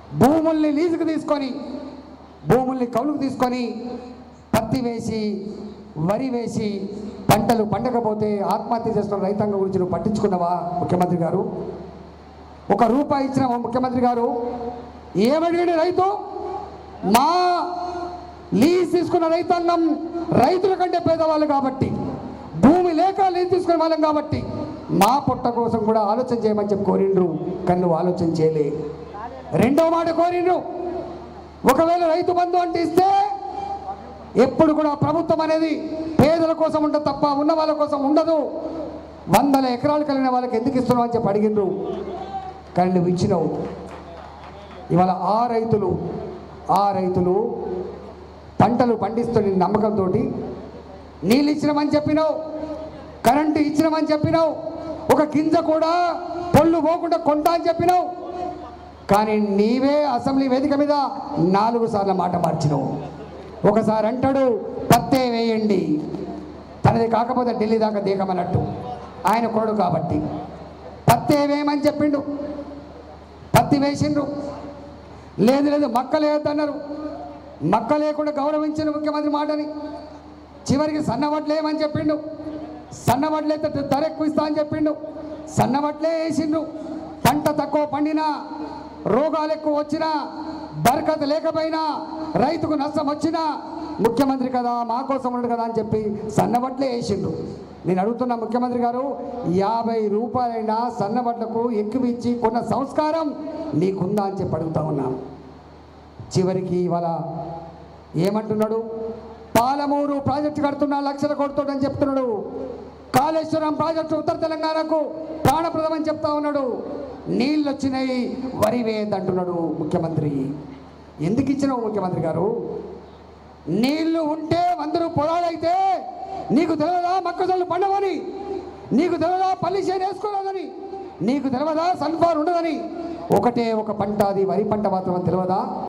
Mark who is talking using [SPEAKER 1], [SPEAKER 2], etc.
[SPEAKER 1] భూముల్ని లీజుకు తీసుకొని భూముల్ని కౌలుకు తీసుకొని పత్తి వేసి వరి వేసి పంటలు పండకపోతే ఆత్మహత్య చేస్తున్న రైతాంగం గురించి నువ్వు పట్టించుకున్నావా ముఖ్యమంత్రి గారు ఒక రూపాయి ఇచ్చిన మా ముఖ్యమంత్రి గారు ఏమడిగాడు రైతు మా లీజ్ తీసుకున్న రైతాంగం రైతుల కంటే పేదవాళ్ళు కాబట్టి భూమి లేక లీజ్ తీసుకునే వాళ్ళం కాబట్టి మా పొట్ట కోసం కూడా ఆలోచన చేయమని చెప్పి కోరిండ్రు కానీ నువ్వు ఆలోచన చేయలే రెండో మాట కోరిండ్రు ఒకవేళ రైతు బంధు అంటే ఇస్తే ఎప్పుడు కూడా ప్రభుత్వం అనేది పేదల కోసం ఉండదు తప్ప ఉన్న వాళ్ళ కోసం ఉండదు వందల ఎకరాలు కలిగిన వాళ్ళకి ఎందుకు ఇస్తున్నావు అని చెప్పి అడిగిండ్రు కానీ నువ్వు ఇచ్చినావు ఇవాళ ఆ రైతులు ఆ రైతులు పంటలు పండిస్తున్న నమ్మకంతో నీళ్ళు ఇచ్చినామని చెప్పినావు కరెంటు ఇచ్చినామని చెప్పినావు ఒక గింజ కూడా పొల్లు పోకుండా కొంటా అని చెప్పినావు కానీ నీవే అసెంబ్లీ వేదిక మీద నాలుగు సార్లు మాట మార్చినావు ఒకసారి అంటాడు పత్తే వేయండి తనది కాకపోతే ఢిల్లీ దాకా దిగమన్నట్టు ఆయన కొడు కాబట్టి పత్తే వేయమని చెప్పిండు పత్తి వేసిండ్రు లేదు లేదు మక్క లేదన్నారు మక్క లేకుండా గౌరవించిన ముఖ్యమంత్రి మాటని చివరికి సన్నవడ్లేమని చెప్పిండు సన్నవడ్లైతే ధర ఎక్కువ ఇస్తా అని చెప్పిండు సన్నవడ్లే వేసిండ్రు పంట తక్కువ పండినా రోగాలు ఎక్కువ వచ్చినా బరకత లేకపోయినా రైతుకు నష్టం వచ్చినా ముఖ్యమంత్రి కదా మా కోసం ఉండడు కదా అని చెప్పి సన్నబట్లే వేసిండ్రు నేను అడుగుతున్నా ముఖ్యమంత్రి గారు యాభై రూపాయలైనా సన్నబట్లకు ఎక్కువ ఇచ్చి కొన్న సంస్కారం నీకుందా అని చెప్పి అడుగుతా ఉన్నాను చివరికి ఇవాళ ఏమంటున్నాడు పాలమూరు ప్రాజెక్టు కడుతున్నా లక్షల కొడుతుండని చెప్తున్నాడు కాళేశ్వరం ప్రాజెక్టు ఉత్తర తెలంగాణకు ప్రాణప్రదం అని చెప్తా ఉన్నాడు నీళ్ళు వచ్చినాయి వరి వేయద్దంటున్నాడు ముఖ్యమంత్రి ఎందుకు ఇచ్చినావు ముఖ్యమంత్రి గారు నీళ్లు ఉంటే అందరూ పొలాలైతే నీకు తెలియదా మొక్కజొన్నలు పండవని నీకు తెలియదా పల్లి చేను వేసుకోలేదని నీకు తెలియదా సన్ఫ్లవర్ ఉండదని ఒకటే ఒక పంట అది వరి పంట మాత్రం తెలియదా